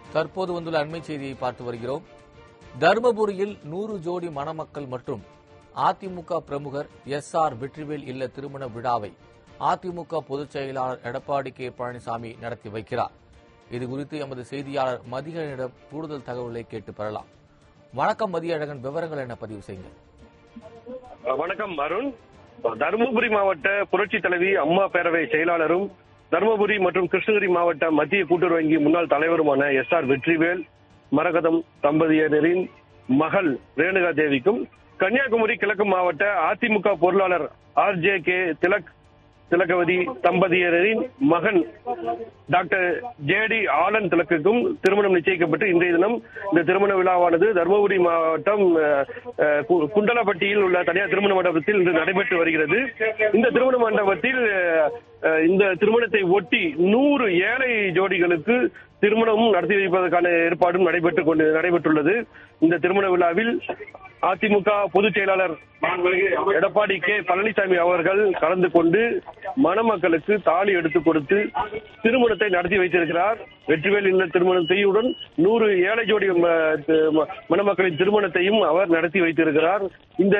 தற்போது வந்துள்ள அண்மை செய்தியை பார்த்து வருகிறோம் தருமபுரியில் நூறு ஜோடி மணமக்கள் மற்றும் அதிமுக பிரமுகர் எஸ் ஆர் வெற்றிவேல் இல்ல திருமண விழாவை அதிமுக பொதுச் செயலாளர் எடப்பாடி கே பழனிசாமி நடத்தி வைக்கிறார் இதுகுறித்து எமது செய்தியாளர் மதியழகனிடம் கூடுதல் தகவலை கேட்டு பெறலாம் வணக்கம் மதியழகன் விவரங்கள் என பதிவு செய்யுங்க வணக்கம் அருண் தருமபுரி மாவட்ட புரட்சி தலைவி அம்மா பேரவை செயலாளரும் தருமபுரி மற்றும் கிருஷ்ணகிரி மாவட்ட மத்திய கூட்டுறவு வங்கி முன்னாள் தலைவருமான எஸ் ஆர் வெற்றிவேல் மரகதம் தம்பதியினரின் மகள் ரேணுகா தேவிக்கும் கன்னியாகுமரி கிழக்கு மாவட்ட அதிமுக பொருளாளர் R J K Thilak Thilagavathi தம்பதியரின் மகன் டாக்டர் ஜேடி ஆலன் திலக்குக்கும் திருமணம் நிச்சயிக்கப்பட்டு இன்றைய தினம் இந்த திருமண விழாவானது தருமபுரி மாவட்டம் அஹ், அஹ், கு- குண்டலப்பட்டியில் உள்ள தனியார் திருமண மண்டபத்தில் இன்று நடைபெற்று வருகிறது இந்த திருமண மண்டபத்தில் அஹ், அஹ், இந்த திருமணத்தை ஒட்டி நூறு ஏழை ஜோடிகளுக்கு திருமணமும் நடத்தி வைப்பதற்கான ஏற்பாடும் நடைபெற்றுக் கொண்டு நடைபெற்றுள்ளது இந்த திருமண விழாவில் அதிமுக பொதுச் செயலாளர் எடப்பாடி கே பழனிசாமி அவர்கள் கலந்து கொண்டு மணமக்களுக்கு தாலி எடுத்துக் கொடுத்து திருமணத்தை நடத்தி வைத்திருக்கிறார் வெற்றிவேல் இல்ல திருமணத்தையுடன் நூறு ஏழை ஜோடி ம- தி- ம- மணமக்களின் திருமணத்தையும் அவர் நடத்தி வைத்திருக்கிறார் இந்த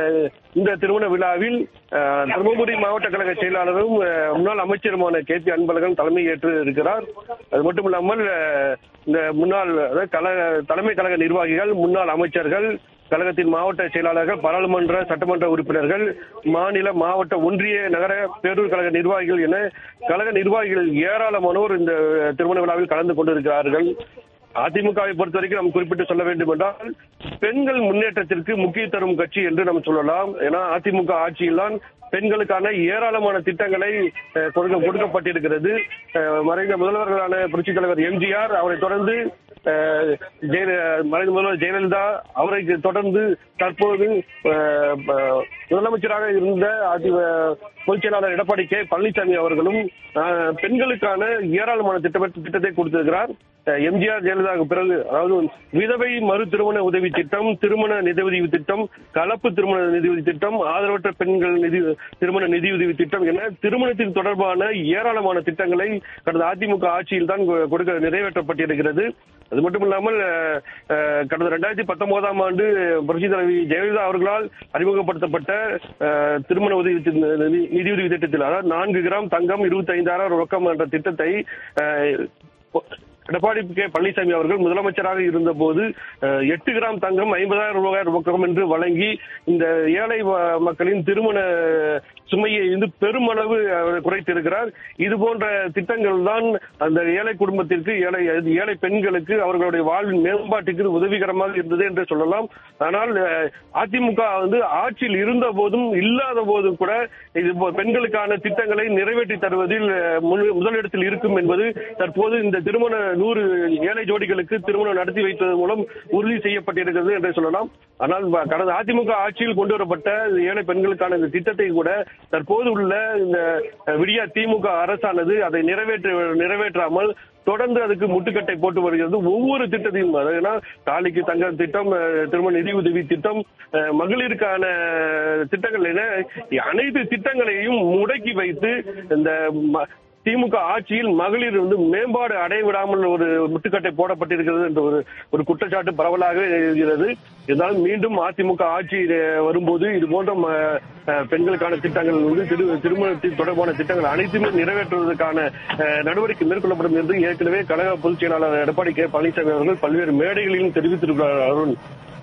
இந்த திருமண விழாவில் அஹ், தருமபுரி மாவட்ட கழக செயலாளரும் அஹ், முன்னாள் அமைச்சருமான கே பி அன்பழகன் தலைமை ஏற்று இருக்கிறார் அது மட்டும் இல்லாமல் அஹ், இந்த முன்னாள் அதாவது கழக தலைமை கழக நிர்வாகிகள் முன்னாள் அமைச்சர்கள் கழகத்தின் மாவட்ட செயலாளர்கள் பாராளுமன்ற சட்டமன்ற உறுப்பினர்கள் மாநில மாவட்ட ஒன்றிய நகர பேரூர் கழக நிர்வாகிகள் என கழக நிர்வாகிகள் ஏராளமானோர் இந்த திருமண விழாவில் கலந்து கொண்டிருக்கிறார்கள் அதிமுகவை பொறுத்த வரைக்கும் நாம் குறிப்பிட்டு சொல்ல வேண்டும் என்றால் பெண்கள் முன்னேற்றத்திற்கு முக்கிய தரும் கட்சி என்று நாம் சொல்லலாம் ஏன்னா அதிமுக ஆட்சியில்தான் பெண்களுக்கான ஏராளமான திட்டங்களை அஹ், கொடுக்க- கொடுக்கப்பட்டிருக்கிறது அஹ், மறைந்த முதல்வர்களான புரட்சித் தலைவர் எம்ஜிஆர் அவரை தொடர்ந்து அஹ், ஜெய- மறைந்த முதல்வர் ஜெயலலிதா அவரை தொடர்ந்து தற்போது அஹ், ப- முதலமைச்சராக இருந்த அதி- அஹ், பொதுச் செயலாளர் எடப்பாடி கே பழனிசாமி அவர்களும் அஹ், பெண்களுக்கான ஏராளமான திட்ட திட்டத்தை கொடுத்திருக்கிறார் அஹ், எம்ஜிஆர் ஜெயலலிதாவுக்கு பிறகு அதாவது விதவை மறு திருமண உதவி திட்டம் திருமண நிதியுதவி திட்டம் கலப்பு திருமண நிதியுதவி திட்டம் ஆதரவற்ற பெண்கள் நிதி திருமண நிதியுதவி திட்டம் என திருமணத்தின் தொடர்பான ஏராளமான திட்டங்களை கடந்த அதிமுக ஆட்சியில் தான் கொ- கொடுக்க நிறைவேற்றப்பட்டிருக்கிறது அது மட்டும் இல்லாமல் அஹ், அஹ், கடந்த ரெண்டாயிரத்தி பத்தொன்பதாம் ஆண்டு புரட்சி தலைவி ஜெயலலிதா அவர்களால் அறிமுகப்படுத்தப்பட்ட அஹ், திருமண உதவி தி- நிதி- நிதியுதவி திட்டத்தில் அதாவது நான்கு கிராம் தங்கம் இருபத்தி ஐந்தாயிரம் ரொக்கம் என்ற திட்டத்தை அஹ், எடப்பாடி கே பழனிசாமி அவர்கள் முதலமைச்சராக இருந்தபோது அஹ், எட்டு கிராம் தங்கம் ஐம்பதாயிரம் ரூபாய் ரொக்கம் என்று வழங்கி இந்த ஏழை வ- மக்களின் திருமண சுமையை வந்து பெருமளவு அவர் குறைத்திருக்கிறார் இது போன்ற திட்டங்கள் தான் அந்த ஏழை குடும்பத்திற்கு ஏழை ஏழை பெண்களுக்கு அவர்களுடைய வாழ்வின் மேம்பாட்டுக்கு இது உதவிகரமாக இருந்தது என்று சொல்லலாம் ஆனால் அஹ், அதிமுக வந்து ஆட்சியில் இருந்த போதும் இல்லாத போதும் கூட இது போ- பெண்களுக்கான திட்டங்களை நிறைவேற்றி தருவதில் அஹ், முழு- முதலிடத்தில் இருக்கும் என்பது தற்போது இந்த திருமண நூறு ஏழை ஜோடிகளுக்கு திருமணம் நடத்தி வைத்தது மூலம் உறுதி செய்யப்பட்டிருக்கிறது என்று சொல்லலாம் ஆனால் வ- கடந்த அதிமுக ஆட்சியில் கொண்டு வரப்பட்ட இந்த ஏழை பெண்களுக்கான இந்த திட்டத்தை கூட தற்போது உள்ள இந்த அஹ், விடியா திமுக அரசானது அதை நிறைவேற்ற நிறைவேற்றாமல் தொடர்ந்து அதுக்கு முட்டுக்கட்டை போட்டு வருகிறது ஒவ்வொரு திட்டத்தையும் அதாவது தாலிக்கு தங்க திட்டம் அஹ், திருமண நிதி உதவி திட்டம் அஹ், மகளிருக்கான திட்டங்கள் என அனைத்து திட்டங்களையும் முடக்கி வைத்து இந்த ம- திமுக ஆட்சியில் மகளிர் வந்து மேம்பாடு அடைய விடாமல் ஒரு முட்டுக்கட்டை போடப்பட்டிருக்கிறது என்ற ஒரு ஒரு குற்றச்சாட்டு பரவலாக இருக்கிறது இருந்தாலும் மீண்டும் அதிமுக ஆட்சி அஹ், வரும்போது இது போன்ற ம- அஹ், பெண்களுக்கான திட்டங்கள் வந்து திரு திருமணத்தின் தொடர்பான திட்டங்கள் அனைத்துமே நிறைவேற்றுவதற்கான அஹ், நடவடிக்கை மேற்கொள்ளப்படும் என்று ஏற்கனவே கழக பொதுச் செயலாளர் எடப்பாடி கே பழனிசாமி அவர்கள் பல்வேறு மேடைகளிலும் தெரிவித்திருக்கிறார் அருண்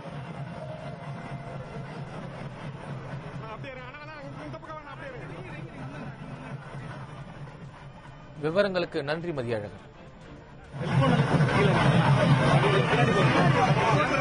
விவரங்களுக்கு நன்றி மதியழகன்